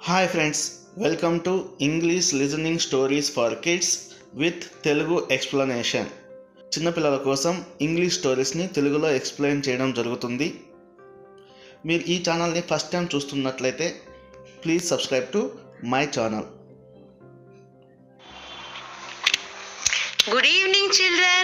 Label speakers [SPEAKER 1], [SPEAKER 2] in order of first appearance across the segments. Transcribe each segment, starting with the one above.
[SPEAKER 1] Hi friends welcome to English listening stories for kids with Telugu explanation చిన్నపిల్లల కోసం English స్టోరీస్ని తెలుగులో explain చేయడం జరుగుతుంది మీరు ఈ ఛానల్ని ఫస్ట్ టైం చూస్తున్నట్లయితే please subscribe to my channel
[SPEAKER 2] Good evening, children.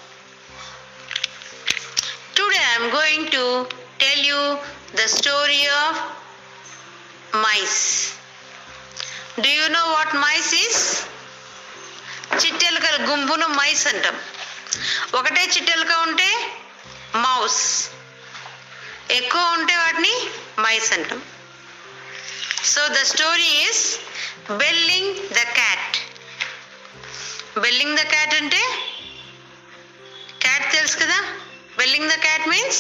[SPEAKER 2] Today I am going to tell you the story of mice. Do you know what mice is? చిట్టెలకల గుంపును మైస్ అంటాం ఒకటే చిట్టెలక ఉంటే మౌస్ ఎక్కువ ఉంటే వాటిని మైస్ అంటాం so the story is belling the cat belling the cat అంటే క్యాట్ తెలుసు కదా belling the cat means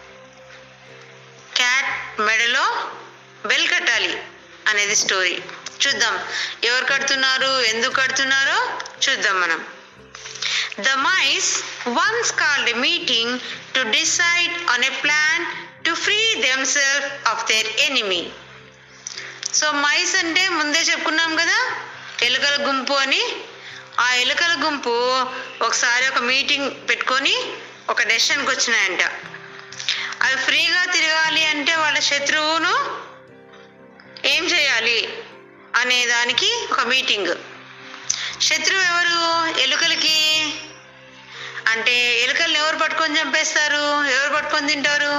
[SPEAKER 2] cat మెడలో బెల్ కట్టాలి అనేది స్టోరీ చూద్దాం ఎవరు కడుతున్నారు ఎందుకు కడుతున్నారో చూద్దాం మనం the mice once called a meeting to decide on a plan to free themselves of their enemy so mice అంటే ముందే చెప్పుకున్నాం కదా ఎలుకల గుంపు అని ఆ ఎలుకల గుంపు ఒకసారి ఒక మీటింగ్ పెట్టుకొని ఒక డెసిషన్కి వచ్చినాయంట అవి ఫ్రీగా తిరగాలి అంటే వాళ్ళ శత్రువును ఏం చేయాలి అనే దానికి ఒక మీటింగ్ శత్రువు ఎవరు ఎలుకలకి అంటే ఎలుకల్ని ఎవరు పట్టుకొని చంపేస్తారు ఎవరు పట్టుకొని తింటారు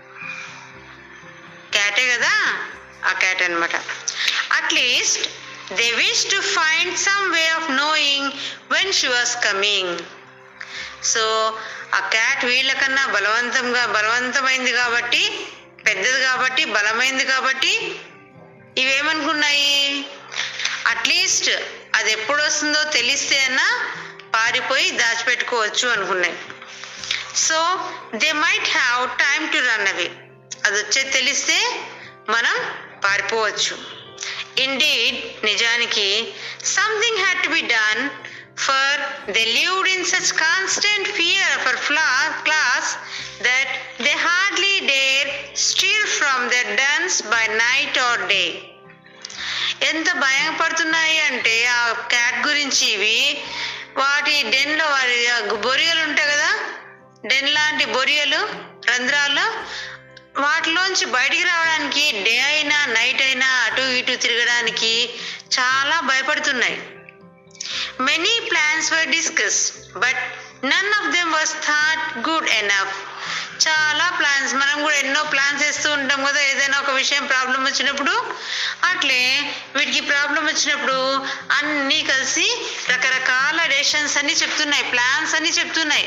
[SPEAKER 2] క్యాటే కదా ఆ క్యాట్ అనమాట at least they wish to find some way of knowing when she was coming so ఆ క్యాట్ వీళ్ళకన్నా బలవంతంగా బలవంతమైంది కాబట్టి పెద్దది కాబట్టి బలమైంది కాబట్టి ఇవేమనుకున్నాయి అట్లీస్ట్ అది ఎప్పుడు వస్తుందో తెలిస్తే అన్నా పారిపోయి దాచిపెట్టుకోవచ్చు అనుకున్నాయి so they might have time to run away అది వచ్చే తెలిస్తే మనం పారిపోవచ్చు ఇండీడ్ నిజానికి something had to be done for they lived in such constant fear for ఫ్లా claws that they hardly dare steal from their dens by night or day ఎంత భయపడుతున్నాయి అంటే ఆ క్యాట్ గురించి ఇవి వాటి డెన్లో వారి బొరియలు ఉంటాయి కదా డెన్ లాంటి బొరియలు రంధ్రాలు వాటిలోంచి బయటికి రావడానికి డే అయినా నైట్ అయినా అటు ఇటు తిరగడానికి చాలా భయపడుతున్నాయి many plans were discussed but none of them was thought good enough చాలా ప్లాన్స్ మనం కూడా ఎన్నో ప్లాన్స్ వేస్తూ ఉంటాం కదా ఏదైనా ఒక విషయం ప్రాబ్లం వచ్చినప్పుడు అట్లే వీటికి ప్రాబ్లం వచ్చినప్పుడు అన్నీ కలిసి రకరకాల డెసిషన్స్ అన్ని చెప్తున్నాయి ప్లాన్స్ అన్ని చెప్తున్నాయి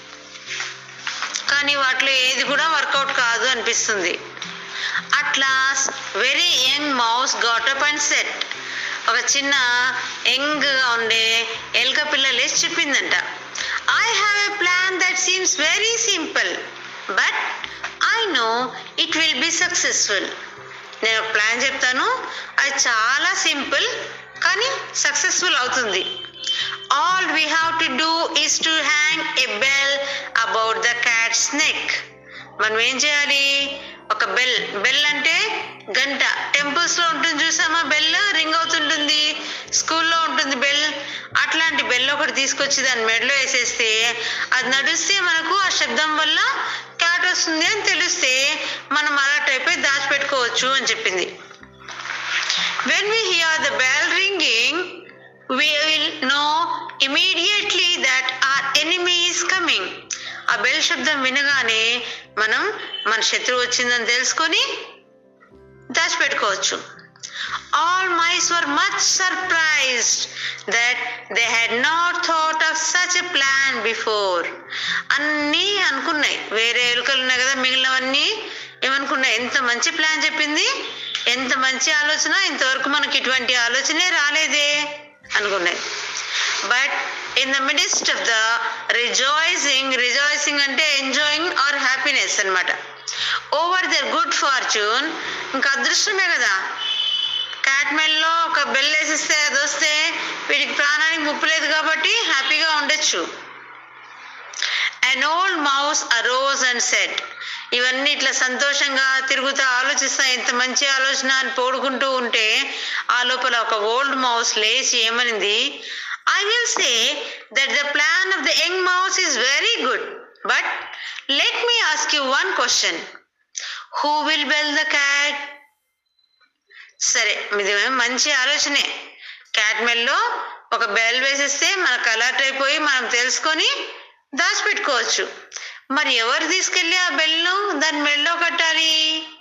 [SPEAKER 2] కానీ వాటిలో ఏది కూడా వర్కౌట్ కాదు అనిపిస్తుంది at last very young mouse got up and said ఒక చిన్న యంగ్గా ఉండే ఎలుక పిల్ల లేచి చెప్పిందంట I have a plan that seems very simple but I know it will be successful నేను ఒక ప్లాన్ చెప్తాను అది చాలా సింపుల్ కానీ సక్సెస్ఫుల్ అవుతుంది all we have to do is to hang a bell about the cat's neck మనం ఏం చేయాలి ఒక బెల్ బెల్ అంటే గంట టెంపుల్స్ లో ఉంటుంది చూసామా బెల్ రింగ్ అవుతుంటుంది స్కూల్లో ఉంటుంది బెల్ అట్లాంటి బెల్ ఒకటి తీసుకొచ్చి దాని మెడలో వేసేస్తే అది నడుస్తే మనకు ఆ శబ్దం వల్ల క్యాట్ వస్తుంది అని తెలిస్తే మనం అలర్ట్ అయిపోయి దాచిపెట్టుకోవచ్చు అని చెప్పింది when we hear the bell ringing we will know immediately that our enemy is coming ఆ బెల్ శబ్దం వినగానే మనం మన శత్రువు వచ్చిందని తెలుసుకొని దాచిపెట్టుకోవచ్చు all mice were much surprised that they had not thought of such a plan before అన్నీ అనుకున్నాయి వేరే ఎలుకలు ఉన్నాయి కదా మిగిలినవన్నీ ఏమనుకున్నాయి ఎంత మంచి ప్లాన్ చెప్పింది ఎంత మంచి ఆలోచన ఇంతవరకు మనకి ఇటువంటి ఆలోచనే రాలేదే అనుకున్నాయి but in the midst of the rejoicing rejoicing అంటే ఎంజాయింగ్ ఆర్ హ్యాపీనెస్ అనమాట ఓవర్ దర్ గుడ్ ఫార్చ్యూన్ ఇంకా అదృష్టమే కదా క్యాట్మెల్లో ఒక బెల్ వేసిస్తే అది వస్తే వీటికి ప్రాణానికి ముప్పు లేదు కాబట్టి హ్యాపీగా ఉండొచ్చు an old mouse arose and said ఇవన్నీ ఇట్లా సంతోషంగా తిరుగుతూ ఆలోచిస్తా ఇంత మంచి ఆలోచన అని పోడుకుంటూ ఉంటే ఆ లోపల ఒక ఓల్డ్ మౌస్ లేచి ఏమనింది I will say that the plan of the young mouse is very good but let me ask you one question who will bell the cat సరే ఇది మంచి ఆలోచనే క్యాట్ మెల్లో ఒక బెల్ వేసేస్తే మనకు అలర్ట్ అయిపోయి మనం తెలుసుకొని దాచిపెట్టుకోవచ్చు మరి ఎవరు తీసుకెళ్ళి ఆ బెల్ను దాని మెల్లో కట్టాలి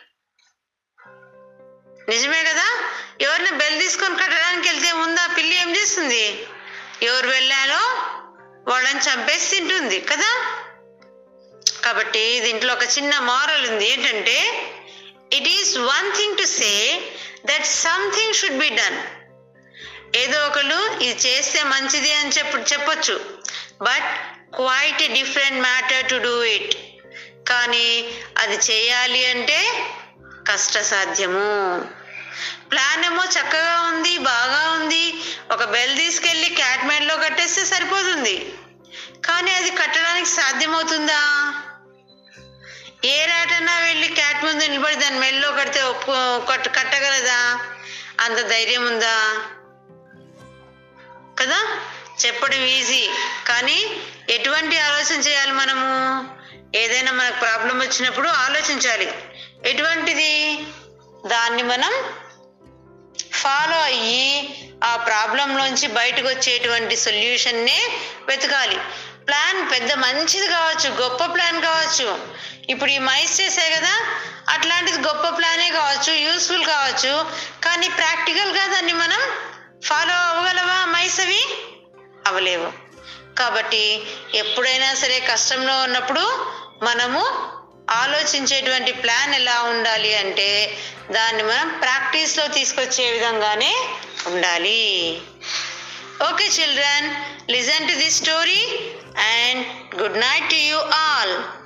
[SPEAKER 2] నిజమే కదా ఎవరిని బెల్ తీసుకొని కట్టడానికి వెళ్తే ముందు ఆ పిల్లి ఏం చేస్తుంది ఎవరు వెళ్ళాలో వాళ్ళని చంపేసి తింటుంది కదా కాబట్టి దీంట్లో ఒక చిన్న మారల్ ఉంది ఏంటంటే it is one thing to say that something should be done ఏదో ఒకళ్ళు ఇది చేస్తే మంచిది అని చెప్ప చెప్పొచ్చు but quite different matter to do it కానీ అది చేయాలి అంటే కష్ట సాధ్యము ప్లాన్ ఏమో చక్కగా ఉంది బాగా ఉంది ఒక బెల్ తీసుకెళ్ళి క్యాట్ లో కట్టేస్తే సరిపోతుంది కానీ అది కట్టడానికి సాధ్యమవుతుందా ఏ రాటన్నా వెళ్ళి క్యాట్ ముందు నిలబడి దాని మెల్లో కడితే ఒప్పు కట్ట కట్టగలదా అంత ధైర్యం ఉందా కదా చెప్పడం ఈజీ కానీ ఎటువంటి ఆలోచన చేయాలి మనము ఏదైనా మనకు ప్రాబ్లం వచ్చినప్పుడు ఆలోచించాలి ఎటువంటిది దాన్ని మనం ఫాలో అయ్యి ఆ ప్రాబ్లంలోంచి బయటకు వచ్చేటువంటి సొల్యూషన్నే వెతకాలి ప్లాన్ పెద్ద మంచిది కావచ్చు గొప్ప ప్లాన్ కావచ్చు ఇప్పుడు ఈ మైస్ చేసే కదా అట్లాంటిది గొప్ప ప్లానే కావచ్చు యూస్ఫుల్ కావచ్చు కానీ ప్రాక్టికల్గా దాన్ని మనం ఫాలో అవ్వగలవా మైస్ అవి అవ్వలేవు కాబట్టి ఎప్పుడైనా సరే కష్టంలో ఉన్నప్పుడు మనము ఆలోచించేటువంటి ప్లాన్ ఎలా ఉండాలి అంటే దాన్ని మనం ప్రాక్టీస్లో తీసుకొచ్చే విధంగానే ఉండాలి okay children listen to this story and good night to you all